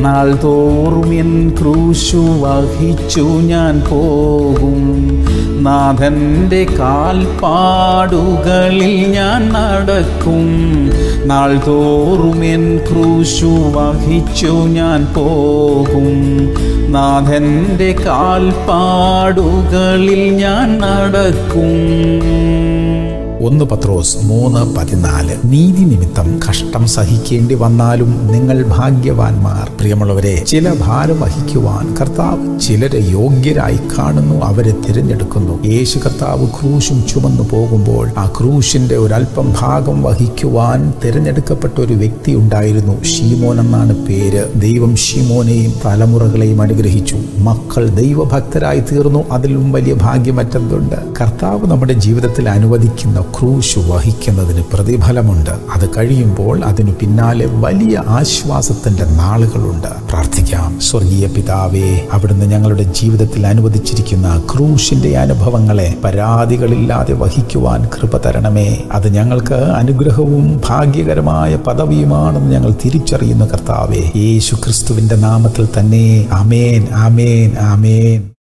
നാൾ തോറും എൻ ക്രൂശു വഹിച്ചു ഞാൻ പോകും നാഥൻ്റെ കാൽപ്പാടുകളിൽ ഞാൻ നടക്കും നാൾ തോറും എൻ ക്രൂശു വഹിച്ചു ഞാൻ പോകും നാഥൻ്റെ കാൽപ്പാടുകളിൽ ഞാൻ നടക്കും ഒന്ന് പത്രോസ് മൂന്ന് പതിനാല് നീതി നിമിത്തം കഷ്ടം സഹിക്കേണ്ടി വന്നാലും നിങ്ങൾ ഭാഗ്യവാന്മാർ പ്രിയമുള്ളവരെ ചില ഭാരം വഹിക്കുവാൻ കർത്താവ് ചിലരെ യോഗ്യരായി കാണുന്നു അവരെ തിരഞ്ഞെടുക്കുന്നു യേശു കർത്താവ് ക്രൂശും ചുമന്നു പോകുമ്പോൾ ആ ക്രൂശിന്റെ ഒരല്പം ഭാഗം വഹിക്കുവാൻ തിരഞ്ഞെടുക്കപ്പെട്ട ഒരു വ്യക്തി ഉണ്ടായിരുന്നു ഷീമോൻ എന്നാണ് പേര് ദൈവം ഷീമോനെയും തലമുറകളെയും അനുഗ്രഹിച്ചു മക്കൾ ദൈവഭക്തരായി തീർന്നു അതിലും വലിയ ഭാഗ്യം മറ്റെന്തുണ്ട് കർത്താവ് നമ്മുടെ ജീവിതത്തിൽ അനുവദിക്കുന്ന ക്രൂശ് വഹിക്കുന്നതിന് പ്രതിഫലമുണ്ട് അത് കഴിയുമ്പോൾ അതിനു പിന്നാലെ വലിയ ആശ്വാസത്തിന്റെ നാളുകളുണ്ട് പ്രാർത്ഥിക്കാം സ്വർഗീയ പിതാവേ അവിടുന്ന് ഞങ്ങളുടെ ജീവിതത്തിൽ അനുവദിച്ചിരിക്കുന്ന ക്രൂശിന്റെ അനുഭവങ്ങളെ പരാതികളില്ലാതെ വഹിക്കുവാൻ കൃപ തരണമേ അത് ഞങ്ങൾക്ക് അനുഗ്രഹവും ഭാഗ്യകരമായ പദവിയുമാണെന്ന് ഞങ്ങൾ തിരിച്ചറിയുന്നു കർത്താവേ യേശു ക്രിസ്തുവിന്റെ നാമത്തിൽ തന്നെ അമേൻ ആമേൻ ആമേൻ